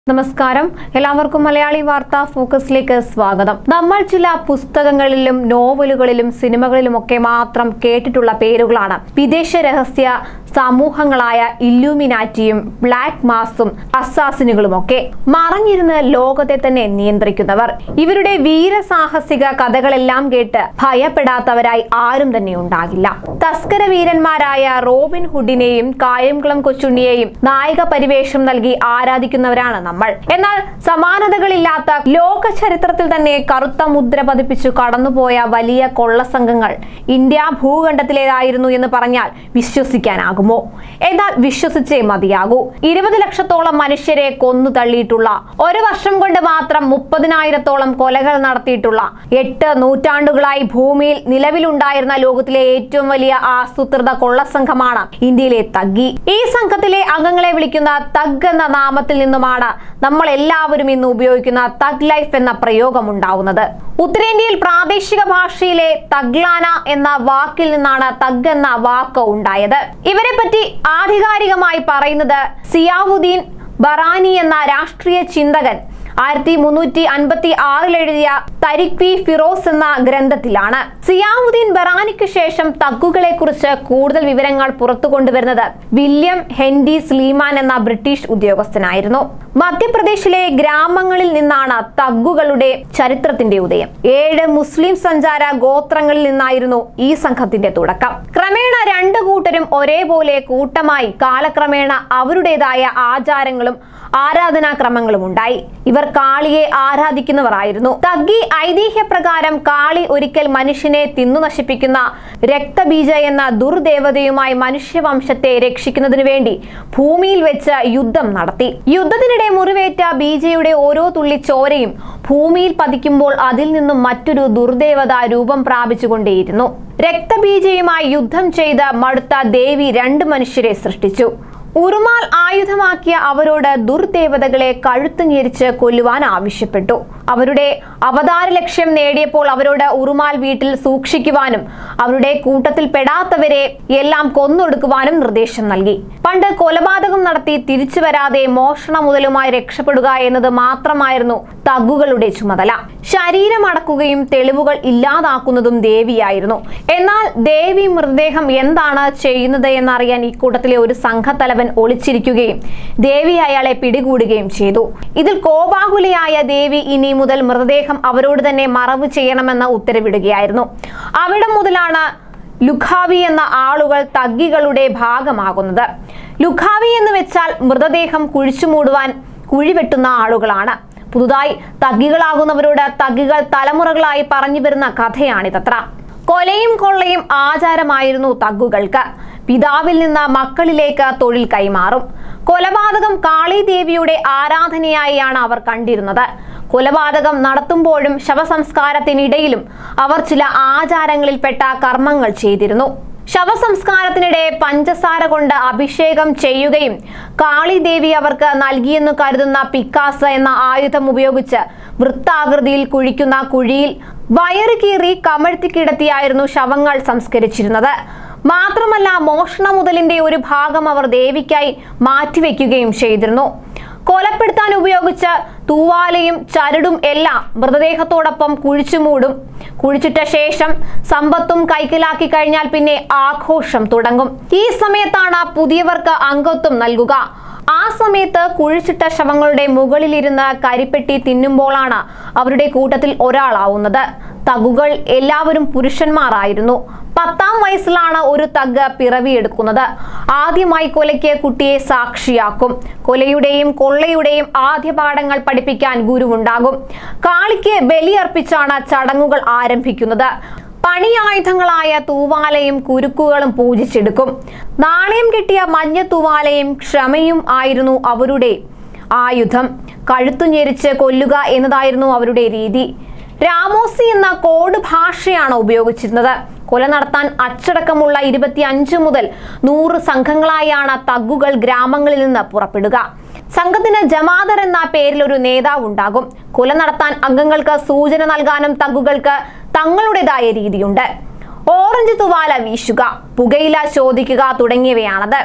നമസ്കാരം എല്ലാവർക്കും മലയാളി വാർത്താ ഫോക്കസിലേക്ക് സ്വാഗതം നമ്മൾ ചില പുസ്തകങ്ങളിലും നോവലുകളിലും സിനിമകളിലുമൊക്കെ മാത്രം കേട്ടിട്ടുള്ള പേരുകളാണ് വിദേശ രഹസ്യ സമൂഹങ്ങളായ ഇല്യൂമിനാറ്റിയും ബ്ലാക്ക് മാസും അസാസിനുകളുമൊക്കെ മറഞ്ഞിരുന്ന് ലോകത്തെ തന്നെ നിയന്ത്രിക്കുന്നവർ ഇവരുടെ വീരസാഹസിക കഥകളെല്ലാം കേട്ട് ഭയപ്പെടാത്തവരായി ആരും തന്നെ ഉണ്ടാകില്ല തസ്കര വീരന്മാരായ റോബിൻ ഹുഡിനെയും കായംകുളം കൊച്ചുണ്ണിയെയും നായക പരിവേഷം നൽകി ആരാധിക്കുന്നവരാണ് നമ്മൾ എന്നാൽ സമാനതകളില്ലാത്ത ലോക ചരിത്രത്തിൽ തന്നെ കറുത്ത മുദ്ര പതിപ്പിച്ചു കടന്നുപോയ വലിയ കൊള്ളസംഘങ്ങൾ ഇന്ത്യ ഭൂഖണ്ഡത്തിലേതായിരുന്നു എന്ന് പറഞ്ഞാൽ വിശ്വസിക്കാനാകുമോ എന്നാൽ വിശ്വസിച്ചേ മതിയാകൂ ഇരുപത് ലക്ഷത്തോളം മനുഷ്യരെ കൊന്നു തള്ളിയിട്ടുള്ള ഒരു വർഷം കൊണ്ട് മാത്രം മുപ്പതിനായിരത്തോളം കൊലകൾ നടത്തിയിട്ടുള്ള എട്ട് നൂറ്റാണ്ടുകളായി ഭൂമിയിൽ നിലവിലുണ്ടായിരുന്ന ലോകത്തിലെ ഏറ്റവും വലിയ ആസൂത്രിത കൊള്ളസംഘമാണ് ഇന്ത്യയിലെ തഗ്ഗി ഈ സംഘത്തിലെ അംഗങ്ങളെ വിളിക്കുന്ന തഗ് എന്ന നാമത്തിൽ നിന്നുമാണ് നമ്മൾ എല്ലാവരും ഇന്ന് ഉപയോഗിക്കുന്ന തഗ് ലൈഫ് എന്ന പ്രയോഗം ഉണ്ടാവുന്നത് ഉത്തരേന്ത്യയിൽ പ്രാദേശിക ഭാഷയിലെ തഗ്ലാന എന്ന വാക്കിൽ നിന്നാണ് തഗ് എന്ന വാക്ക് ഉണ്ടായത് ഇവരെ പറ്റി ആധികാരികമായി പറയുന്നത് സിയാവുദ്ദീൻ ബറാനി എന്ന രാഷ്ട്രീയ ചിന്തകൻ ആയിരത്തി മുന്നൂറ്റി അൻപത്തി ആറിൽ എഴുതിയ തരിഖ് വി ഫിറോസ് എന്ന ഗ്രന്ഥത്തിലാണ് സിയാവുദ്ദീൻ ബറാനിക്ക് ശേഷം തഗ്ഗുകളെ കുറിച്ച് കൂടുതൽ വിവരങ്ങൾ പുറത്തു കൊണ്ടുവരുന്നത് വില്യം ഹെൻഡി സ്ലീമാൻ എന്ന ബ്രിട്ടീഷ് ഉദ്യോഗസ്ഥനായിരുന്നു മധ്യപ്രദേശിലെ ഗ്രാമങ്ങളിൽ നിന്നാണ് തഗ്ഗുകളുടെ ചരിത്രത്തിന്റെ ഉദയം ഏഴ് മുസ്ലിം സഞ്ചാര ഗോത്രങ്ങളിൽ നിന്നായിരുന്നു ഈ സംഘത്തിന്റെ തുടക്കം ക്രമേണ രണ്ടു കൂട്ടരും ഒരേപോലെ കൂട്ടമായി കാലക്രമേണ അവരുടേതായ ആചാരങ്ങളും ആരാധനാക്രമങ്ങളും ഉണ്ടായി ഇവർ കാളിയെ ആരാധിക്കുന്നവരായിരുന്നു തഗ്ഗി ഐതിഹ്യപ്രകാരം കാളി ഒരിക്കൽ മനുഷ്യനെ തിന്നു നശിപ്പിക്കുന്ന രക്തബീജ എന്ന ദുർദേവതയുമായി മനുഷ്യവംശത്തെ രക്ഷിക്കുന്നതിനു വേണ്ടി ഭൂമിയിൽ വെച്ച് യുദ്ധം നടത്തി യുദ്ധത്തിനിടെ മുറിവേറ്റ ബീജയുടെ ഓരോ തുള്ളി ചോരയും ഭൂമിയിൽ പതിക്കുമ്പോൾ അതിൽ നിന്നും മറ്റൊരു ദുർദേവത രൂപം പ്രാപിച്ചുകൊണ്ടേയിരുന്നു രക്തബീജയുമായി യുദ്ധം ചെയ്ത് മടുത്ത ദേവി രണ്ട് മനുഷ്യരെ സൃഷ്ടിച്ചു ഉറുമാൽ ആയുധമാക്കിയ അവരോട് ദുർദേവതകളെ കഴുത്തു ഞെരിച്ച് കൊല്ലുവാൻ ആവശ്യപ്പെട്ടു അവരുടെ അവതാര ലക്ഷ്യം നേടിയപ്പോൾ അവരോട് ഉറുമാൽ വീട്ടിൽ സൂക്ഷിക്കുവാനും അവരുടെ കൂട്ടത്തിൽ പെടാത്തവരെ എല്ലാം കൊന്നൊടുക്കുവാനും നിർദ്ദേശം നൽകി പണ്ട് കൊലപാതകം നടത്തി തിരിച്ചു വരാതെ മോഷണ മുതലുമായി രക്ഷപ്പെടുക എന്നത് മാത്രമായിരുന്നു തഗ്ഗുകളുടെ ചുമതല ശരീരം അടക്കുകയും തെളിവുകൾ ഇല്ലാതാക്കുന്നതും ദേവിയായിരുന്നു എന്നാൽ ദേവി മൃതദേഹം എന്താണ് ചെയ്യുന്നത് എന്നറിയാൻ ഇക്കൂട്ടത്തിലെ ഒരു സംഘത്തലവൻ ഒളിച്ചിരിക്കുകയും ദേവി അയാളെ പിടികൂടുകയും ചെയ്തു ഇതിൽ കോപാകുലയായ ദേവി ഇനി മുതൽ മൃതദേഹം അവരോട് തന്നെ മറവ് ചെയ്യണമെന്ന് ഉത്തരവിടുകയായിരുന്നു അവിടം മുതലാണ് ലുഖാവി എന്ന ആളുകൾ തഗ്ഗികളുടെ ഭാഗമാകുന്നത് ലുഖാവി എന്ന് വെച്ചാൽ മൃതദേഹം കുഴിച്ചുമൂടുവാൻ കുഴിവെട്ടുന്ന ആളുകളാണ് പുതുതായി തഗ്ഗികളാകുന്നവരോട് തഗ്ഗികൾ തലമുറകളായി പറഞ്ഞു വരുന്ന കഥയാണിതത്ര കൊലയും കൊള്ളയും ആചാരമായിരുന്നു തഗ്ഗുകൾക്ക് പിതാവിൽ നിന്ന് മക്കളിലേക്ക് തൊഴിൽ കൈമാറും കൊലപാതകം കാളിദേവിയുടെ ആരാധനയായാണ് അവർ കണ്ടിരുന്നത് കൊലപാതകം നടത്തുമ്പോഴും ശവസംസ്കാരത്തിനിടയിലും അവർ ചില ആചാരങ്ങളിൽപ്പെട്ട കർമ്മങ്ങൾ ചെയ്തിരുന്നു ശവസംസ്കാരത്തിനിടെ പഞ്ചസാര കൊണ്ട് അഭിഷേകം ചെയ്യുകയും കാളിദേവി അവർക്ക് നൽകിയെന്ന് കരുതുന്ന പിക്കാസ എന്ന ആയുധം ഉപയോഗിച്ച് വൃത്താകൃതിയിൽ കുഴിക്കുന്ന കുഴിയിൽ വയറ് കീറി കമഴ്ത്തി കിടത്തിയായിരുന്നു ശവങ്ങൾ സംസ്കരിച്ചിരുന്നത് മാത്രമല്ല മോഷണ മുതലിന്റെ ഒരു ഭാഗം അവർ ദേവിക്കായി മാറ്റിവെക്കുകയും ചെയ്തിരുന്നു കൊലപ്പെടുത്താൻ ഉപയോഗിച്ച തൂവാലയും ചരടും എല്ലാം മൃതദേഹത്തോടൊപ്പം കുഴിച്ചുമൂടും കുഴിച്ചിട്ട ശേഷം സമ്പത്തും കൈക്കലാക്കി കഴിഞ്ഞാൽ പിന്നെ ആഘോഷം തുടങ്ങും ഈ സമയത്താണ് പുതിയവർക്ക് അംഗത്വം നൽകുക ആ സമയത്ത് കുഴിച്ചിട്ട ശവങ്ങളുടെ മുകളിലിരുന്ന് കരിപ്പെട്ടി തിന്നുമ്പോഴാണ് അവരുടെ കൂട്ടത്തിൽ ഒരാളാവുന്നത് തഗുകൾ എല്ലാവരും പുരുഷന്മാരായിരുന്നു പത്താം വയസ്സിലാണ് ഒരു തഗ് പിറവിയെടുക്കുന്നത് ആദ്യമായി കൊലയ്ക്ക് കുട്ടിയെ സാക്ഷിയാക്കും കൊലയുടെയും കൊള്ളയുടെയും ആദ്യ പാഠങ്ങൾ പഠിപ്പിക്കാൻ ഗുരുവുണ്ടാകും കാളിക്ക് ബലിയർപ്പിച്ചാണ് ചടങ്ങുകൾ ആരംഭിക്കുന്നത് പണിയായുധങ്ങളായ തൂവാലയും കുരുക്കുകളും പൂജിച്ചെടുക്കും നാണയം കിട്ടിയ മഞ്ഞ തൂവാലയും ക്ഷമയും ആയിരുന്നു അവരുടെ ആയുധം കഴുത്തു ഞെരിച്ച് കൊല്ലുക എന്നതായിരുന്നു അവരുടെ രീതി രാമോസി എന്ന കോഡ് ഭാഷയാണ് ഉപയോഗിച്ചിരുന്നത് കൊല നടത്താൻ അച്ചടക്കമുള്ള ഇരുപത്തി അഞ്ച് മുതൽ നൂറ് സംഘങ്ങളായാണ് തഗ്ഗുകൾ ഗ്രാമങ്ങളിൽ നിന്ന് പുറപ്പെടുക സംഘത്തിന് ജമാദർ എന്ന പേരിൽ ഒരു നേതാവ് ഉണ്ടാകും കൊല നടത്താൻ അംഗങ്ങൾക്ക് സൂചന നൽകാനും തഗ്ഗുകൾക്ക് തങ്ങളുടേതായ രീതിയുണ്ട് ഓറഞ്ച് തുവാല വീശുക പുകയില ചോദിക്കുക തുടങ്ങിയവയാണത്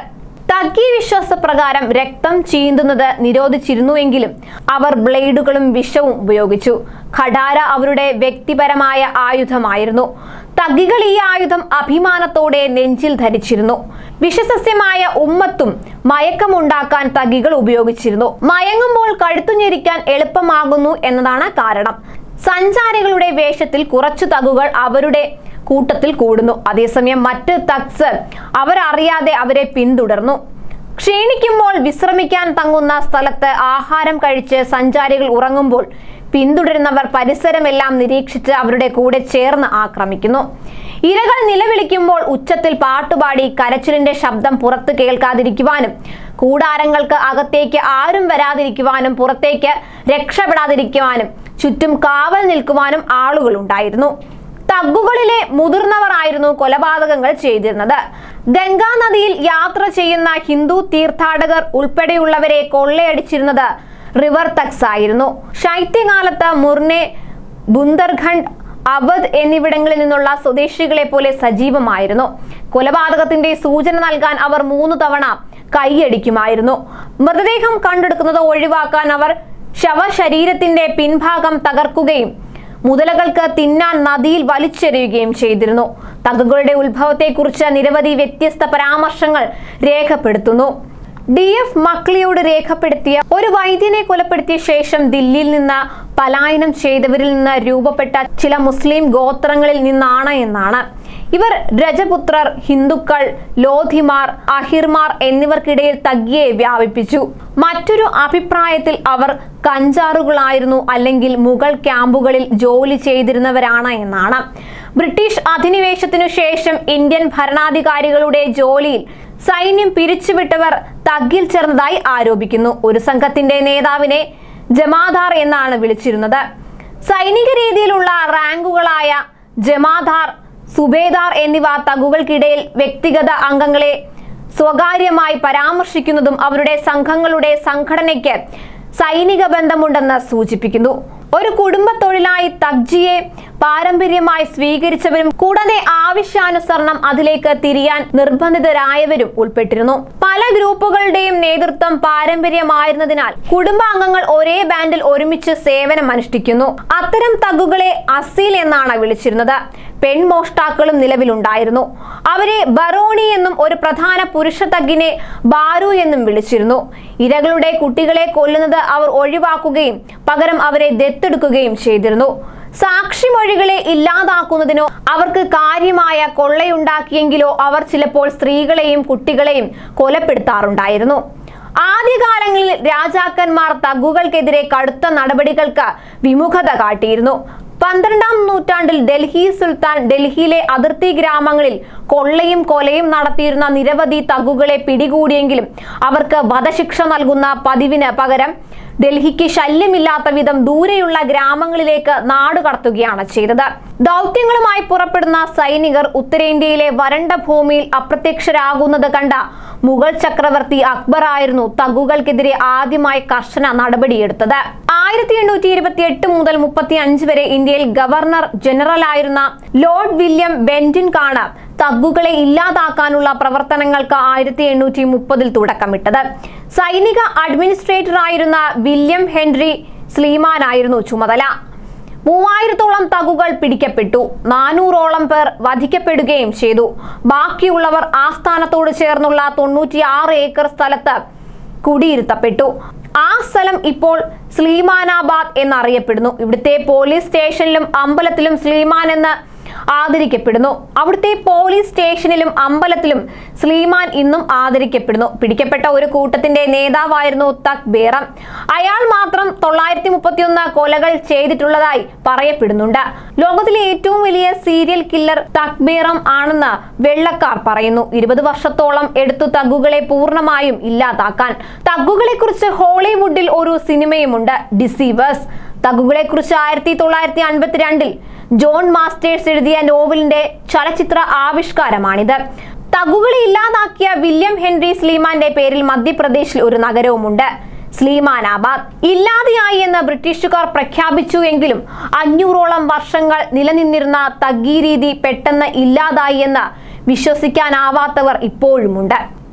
തഗ്ഗി വിശ്വാസപ്രകാരം രക്തം ചീന്തുന്നത് നിരോധിച്ചിരുന്നുവെങ്കിലും അവർ ബ്ലേഡുകളും വിഷവും ഉപയോഗിച്ചു ഖഡാര അവരുടെ വ്യക്തിപരമായ ആയുധമായിരുന്നു തഗ്ഗികൾ ഈ ആയുധം അഭിമാനത്തോടെ നെഞ്ചിൽ ധരിച്ചിരുന്നു വിഷസസ്യമായ ഉമ്മത്തും മയക്കമുണ്ടാക്കാൻ തഗ്ഗികൾ ഉപയോഗിച്ചിരുന്നു മയങ്ങുമ്പോൾ കഴുത്തു ഞെരിക്കാൻ എളുപ്പമാകുന്നു എന്നതാണ് കാരണം സഞ്ചാരികളുടെ വേഷത്തിൽ കുറച്ചു തകുകൾ അവരുടെ കൂട്ടത്തിൽ കൂടുന്നു അതേസമയം മറ്റ് തക്സ് അവരറിയാതെ അവരെ പിന്തുടർന്നു ക്ഷീണിക്കുമ്പോൾ വിശ്രമിക്കാൻ തങ്ങുന്ന സ്ഥലത്ത് ആഹാരം കഴിച്ച് സഞ്ചാരികൾ ഉറങ്ങുമ്പോൾ പിന്തുടരുന്നവർ പരിസരമെല്ലാം നിരീക്ഷിച്ച് അവരുടെ കൂടെ ചേർന്ന് ആക്രമിക്കുന്നു ഇരകൾ നിലവിളിക്കുമ്പോൾ ഉച്ചത്തിൽ പാട്ടുപാടി കരച്ചിലിന്റെ ശബ്ദം പുറത്ത് കേൾക്കാതിരിക്കുവാനും കൂടാരങ്ങൾക്ക് അകത്തേക്ക് ആരും വരാതിരിക്കുവാനും പുറത്തേക്ക് രക്ഷപ്പെടാതിരിക്കുവാനും ചുറ്റും കാവൽ നിൽക്കുവാനും ആളുകൾ ഉണ്ടായിരുന്നു തഗ്ഗുകളിലെ മുതിർന്നവരായിരുന്നു കൊലപാതകങ്ങൾ ചെയ്തിരുന്നത് ഗംഗാ നദിയിൽ യാത്ര ചെയ്യുന്ന ഹിന്ദു തീർത്ഥാടകർ ഉൾപ്പെടെയുള്ളവരെ കൊള്ളയടിച്ചിരുന്നത് റിവർ തക്സ് ആയിരുന്നു ശൈത്യകാലത്ത് മുർനെ ബുന്ദർഖണ്ഡ് അവധ് എന്നിവിടങ്ങളിൽ നിന്നുള്ള സ്വദേശികളെ പോലെ സജീവമായിരുന്നു കൊലപാതകത്തിന്റെ സൂചന നൽകാൻ അവർ മൂന്ന് തവണ കൈയടിക്കുമായിരുന്നു മൃതദേഹം കണ്ടെടുക്കുന്നത് ഒഴിവാക്കാൻ അവർ ശവശരീരത്തിന്റെ പിൻഭാഗം തകർക്കുകയും മുതലകൾക്ക് തിന്നാൻ നദിയിൽ വലിച്ചെറിയുകയും ചെയ്തിരുന്നു തകകളുടെ ഉത്ഭവത്തെക്കുറിച്ച് നിരവധി വ്യത്യസ്ത പരാമർശങ്ങൾ രേഖപ്പെടുത്തുന്നു ഡി എഫ് മക്ലിയോട് രേഖപ്പെടുത്തിയ ഒരു വൈദ്യനെ കൊലപ്പെടുത്തിയ ശേഷം ദില്ലിയിൽ നിന്ന് പലായനം ചെയ്തവരിൽ നിന്ന് രൂപപ്പെട്ട ചില മുസ്ലിം ഗോത്രങ്ങളിൽ നിന്നാണ് എന്നാണ് ഇവർ രജപുത്രർ ഹിന്ദുക്കൾ ലോധിമാർ അഹിർമാർ എന്നിവർക്കിടയിൽ തഗ്ഗിയെ വ്യാപിപ്പിച്ചു മറ്റൊരു അഭിപ്രായത്തിൽ അവർ കഞ്ചാറുകളായിരുന്നു അല്ലെങ്കിൽ മുഗൾ ക്യാമ്പുകളിൽ ജോലി ചെയ്തിരുന്നവരാണ് എന്നാണ് ബ്രിട്ടീഷ് അധിനിവേശത്തിനു ശേഷം ഇന്ത്യൻ ഭരണാധികാരികളുടെ ജോലിയിൽ സൈന്യം പിരിച്ചുവിട്ടവർ തഗ്ഗിൽ ചേർന്നതായി ആരോപിക്കുന്നു ഒരു സംഘത്തിന്റെ നേതാവിനെ ജമാദാർ എന്നാണ് വിളിച്ചിരുന്നത് സൈനിക രീതിയിലുള്ള റാങ്കുകളായ ജമാദാർ സുബേദാർ എന്നിവ തഗുകൾക്കിടയിൽ വ്യക്തിഗത അംഗങ്ങളെ സ്വകാര്യമായി പരാമർശിക്കുന്നതും അവരുടെ സംഘങ്ങളുടെ സംഘടനയ്ക്ക് സൈനിക ബന്ധമുണ്ടെന്ന് സൂചിപ്പിക്കുന്നു ഒരു കുടുംബ തൊഴിലായി തഗ്ജിയെ പാരമ്പര്യമായി സ്വീകരിച്ചവരും കൂടാതെ ആവശ്യാനുസരണം അതിലേക്ക് തിരിയാൻ നിർബന്ധിതരായവരും ഉൾപ്പെട്ടിരുന്നു പല ഗ്രൂപ്പുകളുടെയും നേതൃത്വം പാരമ്പര്യമായിരുന്നതിനാൽ കുടുംബാംഗങ്ങൾ ഒരേ ബാൻഡിൽ ഒരുമിച്ച് സേവനം അനുഷ്ഠിക്കുന്നു അത്തരം തഗ്ഗുകളെ അസീൽ എന്നാണ് വിളിച്ചിരുന്നത് പെൺമോഷ്ടാക്കളും നിലവിലുണ്ടായിരുന്നു അവരെ ബറോണി എന്നും ഒരു പ്രധാന പുരുഷ തഗ്ഗിനെ ബാരു എന്നും വിളിച്ചിരുന്നു ഇരകളുടെ കുട്ടികളെ കൊല്ലുന്നത് അവർ ഒഴിവാക്കുകയും പകരം അവരെ ദത്തെടുക്കുകയും ചെയ്തിരുന്നു സാക്ഷിമൊഴികളെ ഇല്ലാതാക്കുന്നതിനോ അവർക്ക് കാര്യമായ കൊള്ളയുണ്ടാക്കിയെങ്കിലോ അവർ ചിലപ്പോൾ സ്ത്രീകളെയും കുട്ടികളെയും കൊലപ്പെടുത്താറുണ്ടായിരുന്നു ആദ്യകാലങ്ങളിൽ രാജാക്കന്മാർ തഗ്ഗുകൾക്കെതിരെ കടുത്ത നടപടികൾക്ക് വിമുഖത കാട്ടിയിരുന്നു പന്ത്രണ്ടാം നൂറ്റാണ്ടിൽ ഡൽഹി സുൽത്താൻ ഡൽഹിയിലെ അതിർത്തി ഗ്രാമങ്ങളിൽ കൊള്ളയും കൊലയും നടത്തിയിരുന്ന നിരവധി തഗ്ഗുകളെ പിടികൂടിയെങ്കിലും അവർക്ക് വധശിക്ഷ നൽകുന്ന പതിവിന് പകരം ഡൽഹിക്ക് ശല്യമില്ലാത്ത വിധം ദൂരെയുള്ള ഗ്രാമങ്ങളിലേക്ക് നാടുകടത്തുകയാണ് ചെയ്തത് ദൗത്യങ്ങളുമായി പുറപ്പെടുന്ന സൈനികർ ഉത്തരേന്ത്യയിലെ വരണ്ട ഭൂമിയിൽ അപ്രത്യക്ഷരാകുന്നത് കണ്ട മുഗൾ ചക്രവർത്തി അക്ബർ ആയിരുന്നു തഗ്ഗുകൾക്കെതിരെ ആദ്യമായി കർശന നടപടിയെടുത്തത് ആയിരത്തി എണ്ണൂറ്റി ഇരുപത്തി എട്ട് മുതൽ മുപ്പത്തി അഞ്ച് വരെ ഇന്ത്യയിൽ ഗവർണർ ജനറൽ ആയിരുന്ന ലോർഡ് വില്യം ബെന്റിൻകാണ് തഗ്ഗുകളെ ഇല്ലാതാക്കാനുള്ള പ്രവർത്തനങ്ങൾക്ക് ആയിരത്തി എണ്ണൂറ്റി മുപ്പതിൽ തുടക്കമിട്ടത് സൈനിക അഡ്മിനിസ്ട്രേറ്റർ ആയിരുന്ന വില്യം ഹെൻറി സ്ലീമാനായിരുന്നു ചുമതല മൂവായിരത്തോളം തകുകൾ പിടിക്കപ്പെട്ടു നാനൂറോളം പേർ വധിക്കപ്പെടുകയും ചെയ്തു ബാക്കിയുള്ളവർ ആസ്ഥാനത്തോട് ചേർന്നുള്ള തൊണ്ണൂറ്റിയാറ് ഏക്കർ സ്ഥലത്ത് കുടിയിരുത്തപ്പെട്ടു ആ സ്ഥലം ഇപ്പോൾ സ്ലീമാനാബാദ് എന്നറിയപ്പെടുന്നു ഇവിടുത്തെ പോലീസ് സ്റ്റേഷനിലും അമ്പലത്തിലും സ്ലീമാൻ എന്ന് ആദരിക്കപ്പെടുന്നു അവിടുത്തെ പോലീസ് സ്റ്റേഷനിലും അമ്പലത്തിലും സ്ലീമാൻ ഇന്നും ആദരിക്കപ്പെടുന്നു പിടിക്കപ്പെട്ട ഒരു കൂട്ടത്തിന്റെ നേതാവായിരുന്നു തക് ബേറം അയാൾ മാത്രം തൊള്ളായിരത്തി മുപ്പത്തിയൊന്ന് കൊലകൾ ചെയ്തിട്ടുള്ളതായി പറയപ്പെടുന്നുണ്ട് ലോകത്തിലെ ഏറ്റവും വലിയ സീരിയൽ കില്ലർ തക് ബേറം ആണെന്ന് വെള്ളക്കാർ പറയുന്നു ഇരുപത് വർഷത്തോളം എടുത്തു തഗ്ഗുകളെ പൂർണ്ണമായും ഇല്ലാതാക്കാൻ തഗ്ഗുകളെ കുറിച്ച് ഹോളിവുഡിൽ ഒരു സിനിമയുമുണ്ട് ഡിസീവേഴ്സ് തഗ്ഗുകളെ കുറിച്ച് ആയിരത്തി തൊള്ളായിരത്തി അൻപത്തിരണ്ടിൽ ജോൺ മാസ്റ്റേഴ്സ് എഴുതിയ നോവലിന്റെ ചലച്ചിത്ര ആവിഷ്കാരമാണിത് തഗുകളെ ഇല്ലാതാക്കിയ വില്യം ഹെൻറി സ്ലീമാന്റെ പേരിൽ മധ്യപ്രദേശിൽ ഒരു നഗരവുമുണ്ട് സ്ലീമാനാബാദ് ഇല്ലാതെയായി എന്ന് ബ്രിട്ടീഷുകാർ പ്രഖ്യാപിച്ചു എങ്കിലും അഞ്ഞൂറോളം വർഷങ്ങൾ നിലനിന്നിരുന്ന തഗ്ഗി രീതി പെട്ടെന്ന് ഇല്ലാതായി എന്ന് വിശ്വസിക്കാനാവാത്തവർ ഇപ്പോഴുമുണ്ട്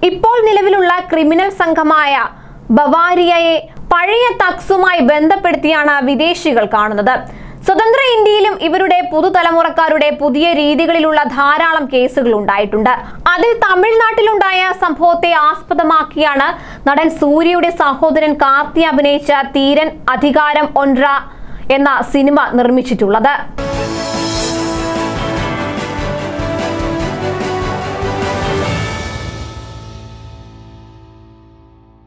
ഇപ്പോൾ നിലവിലുള്ള ക്രിമിനൽ സംഘമായ ബവാരിയയെ പഴയ തക്സുമായി ബന്ധപ്പെടുത്തിയാണ് വിദേശികൾ കാണുന്നത് സ്വതന്ത്ര ഇന്ത്യയിലും ഇവരുടെ പുതുതലമുറക്കാരുടെ പുതിയ രീതികളിലുള്ള ധാരാളം കേസുകൾ ഉണ്ടായിട്ടുണ്ട് അതിൽ തമിഴ്നാട്ടിലുണ്ടായ സംഭവത്തെ ആസ്പദമാക്കിയാണ് നടൻ സൂര്യയുടെ സഹോദരൻ കാർത്തി അഭിനയിച്ച തീരൻ അധികാരം ഒൻട്ര എന്ന സിനിമ നിർമ്മിച്ചിട്ടുള്ളത്